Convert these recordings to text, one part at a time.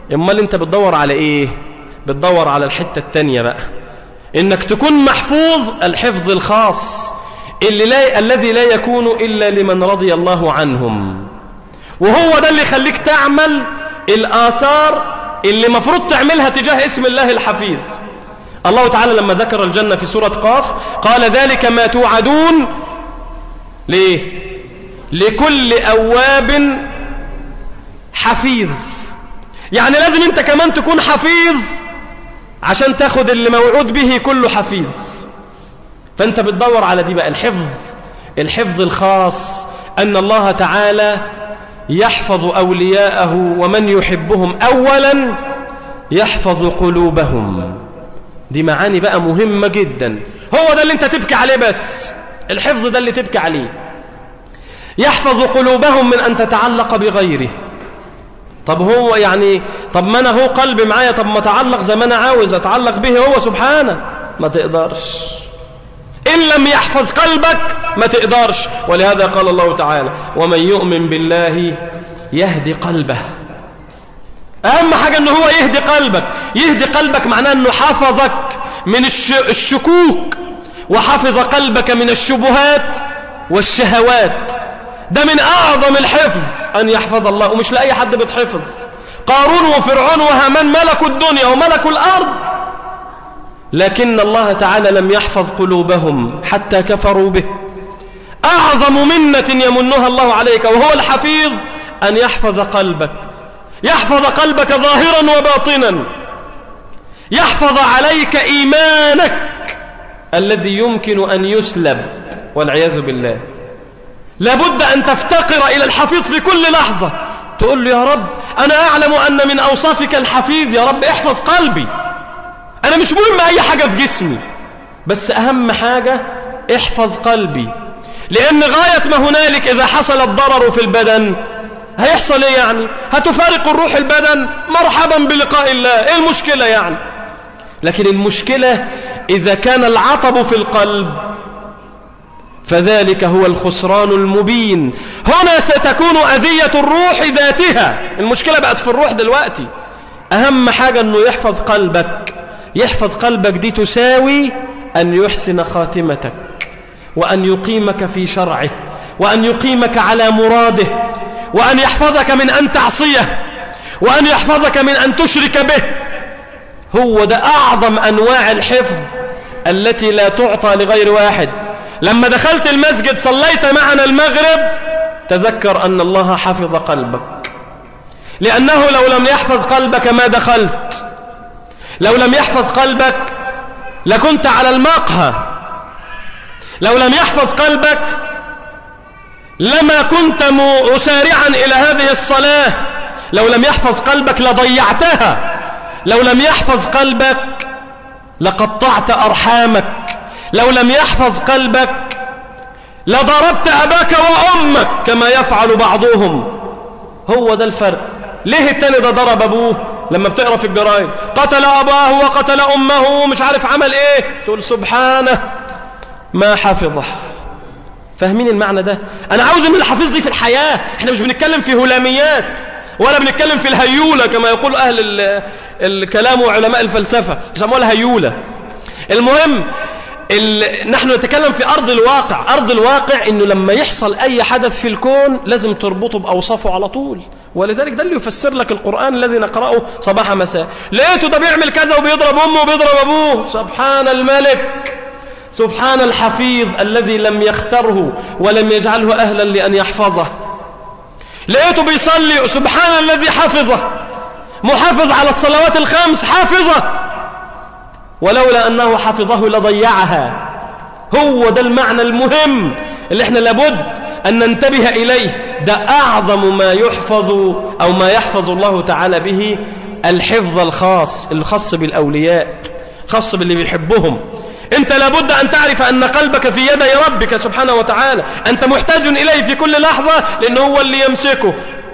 امال انت بتدور على ايه بتدور على الحتة التانية بقى انك تكون محفوظ الحفظ الخاص اللي لا الذي لا يكون الا لمن رضي الله عنهم وهو ده اللي يخليك تعمل الاثار اللي مفروض تعملها تجاه اسم الله الحفيظ الله تعالى لما ذكر الجنة في سورة قاف قال ذلك ما توعدون ليه لكل أواب حفيظ يعني لازم انت كمان تكون حفيظ عشان تاخد اللي موعود به كله حفيظ فانت بتدور على دي بقى الحفظ الحفظ الخاص أن الله تعالى يحفظ أولياءه ومن يحبهم أولا يحفظ قلوبهم دي معاني بقى مهمة جدا هو ده اللي انت تبكي عليه بس الحفظ ده اللي تبكي عليه يحفظ قلوبهم من أن تتعلق بغيره طب هو يعني طب ما أنا هو قلبي معايا طب ما تعلق زي ما أنا عاوز أتعلق به هو سبحانه ما تقدرش إن لم يحفظ قلبك ما تقدرش ولهذا قال الله تعالى ومن يؤمن بالله يهدي قلبه أهم حاجة أنه هو يهدي قلبك يهدي قلبك معناه أنه حفظك من الشكوك وحفظ قلبك من الشبهات والشهوات ده من أعظم الحفظ أن يحفظ الله ومش لأي حد بتحفظ قارون وفرعون وهامان ملكوا الدنيا وملكوا الأرض لكن الله تعالى لم يحفظ قلوبهم حتى كفروا به أعظم منة يمنها الله عليك وهو الحفيظ أن يحفظ قلبك يحفظ قلبك ظاهرا وباطنا يحفظ عليك إيمانك الذي يمكن أن يسلب والعياذ بالله لابد أن تفتقر إلى الحفيظ في كل لحظة تقول له يا رب أنا أعلم أن من أوصافك الحفيظ يا رب احفظ قلبي أنا مش مهم أي حاجة في جسمي بس أهم حاجة احفظ قلبي لأن غاية ما هنالك إذا حصل الضرر في البدن هيحصل إيه يعني هتفارق الروح البدن مرحبا بلقاء الله إيه المشكلة يعني لكن المشكلة إذا كان العطب في القلب فذلك هو الخسران المبين هنا ستكون أذية الروح ذاتها المشكلة بقت في الروح دلوقتي أهم حاجة أنه يحفظ قلبك يحفظ قلبك دي تساوي أن يحسن خاتمتك وأن يقيمك في شرعه وأن يقيمك على مراده وأن يحفظك من أن تعصيه وأن يحفظك من أن تشرك به هو ده أعظم أنواع الحفظ التي لا تعطى لغير واحد لما دخلت المسجد صليت معنا المغرب تذكر أن الله حفظ قلبك لأنه لو لم يحفظ قلبك ما دخلت لو لم يحفظ قلبك لكنت على المقهى لو لم يحفظ قلبك لما كنت مسارعا إلى هذه الصلاة لو لم يحفظ قلبك لضيعتها لو لم يحفظ قلبك لقطعت أرحامك لو لم يحفظ قلبك لضربت أباك وأمك كما يفعل بعضهم هو ده الفرق ليه التاني ده ضرب أبوه لما بتقرأ في الجرائد قتل أباه وقتل أمه مش عارف عمل إيه تقول سبحانه ما حفظه فاهمين المعنى ده أنا عاوز من الحفيظ دي في الحياة احنا مش بنتكلم في هلاميات ولا بنتكلم في الهيولة كما يقول أهل الكلام وعلماء الفلسفة يسموها الهيولة المهم نحن نتكلم في أرض الواقع أرض الواقع أنه لما يحصل أي حدث في الكون لازم تربطه بأوصافه على طول ولذلك ده اللي يفسر لك القرآن الذي نقرأه صباح مساء لقيته ده بيعمل كذا وبيضرب أمه وبيضرب أبوه سبحان الملك سبحان الحفيظ الذي لم يختره ولم يجعله أهلا لأن يحفظه لقيته بيصلي سبحان الذي حفظه محافظ على الصلوات الخمس حافظه ولولا أنه حفظه لضيعها هو ده المعنى المهم اللي احنا لابد أن ننتبه إليه ده أعظم ما يحفظ أو ما يحفظ الله تعالى به الحفظ الخاص الخاص بالأولياء خاص باللي بيحبهم انت لابد أن تعرف أن قلبك في يدي ربك سبحانه وتعالى أنت محتاج إليه في كل لحظة لأنه هو اللي يمسكه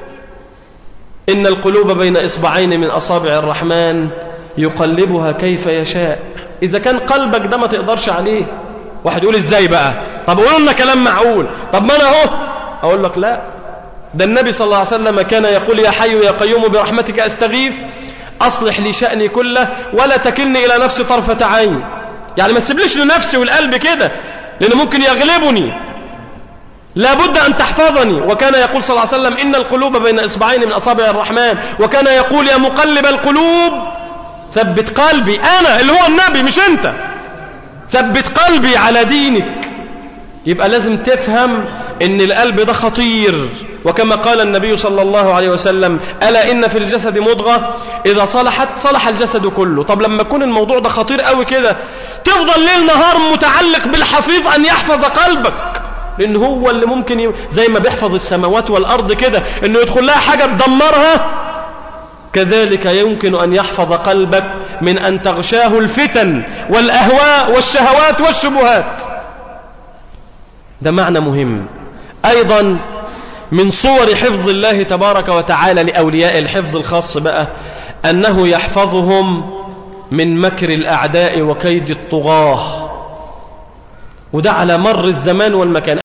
إن القلوب بين إصبعين من أصابع الرحمن يقلبها كيف يشاء إذا كان قلبك ده ما تقدرش عليه واحد يقول إزاي بقى طب قولوا لنا كلام معقول طب ما أنا أهو أقول لك لا ده النبي صلى الله عليه وسلم كان يقول يا حي يا قيوم برحمتك أستغيث أصلح لي شأني كله ولا تكلني إلى نفسي طرفة عين يعني ما تسيبليش لنفسي والقلب كده لأنه ممكن يغلبني لابد أن تحفظني وكان يقول صلى الله عليه وسلم إن القلوب بين إصبعين من أصابع الرحمن وكان يقول يا مقلب القلوب ثبت قلبي أنا اللي هو النبي مش أنت ثبت قلبي على دينك يبقى لازم تفهم ان القلب ده خطير وكما قال النبي صلى الله عليه وسلم ألا إن في الجسد مضغة إذا صلحت صلح الجسد كله طب لما يكون الموضوع ده خطير قوي كده تفضل ليل نهار متعلق بالحفيظ أن يحفظ قلبك لأن هو اللي ممكن ي... زي ما بيحفظ السماوات والأرض كده أنه يدخل لها حاجة تدمرها كذلك يمكن أن يحفظ قلبك من أن تغشاه الفتن والأهواء والشهوات والشبهات ده معنى مهم أيضا من صور حفظ الله تبارك وتعالى لأولياء الحفظ الخاص بقى أنه يحفظهم من مكر الأعداء وكيد الطغاة وده على مر الزمان والمكان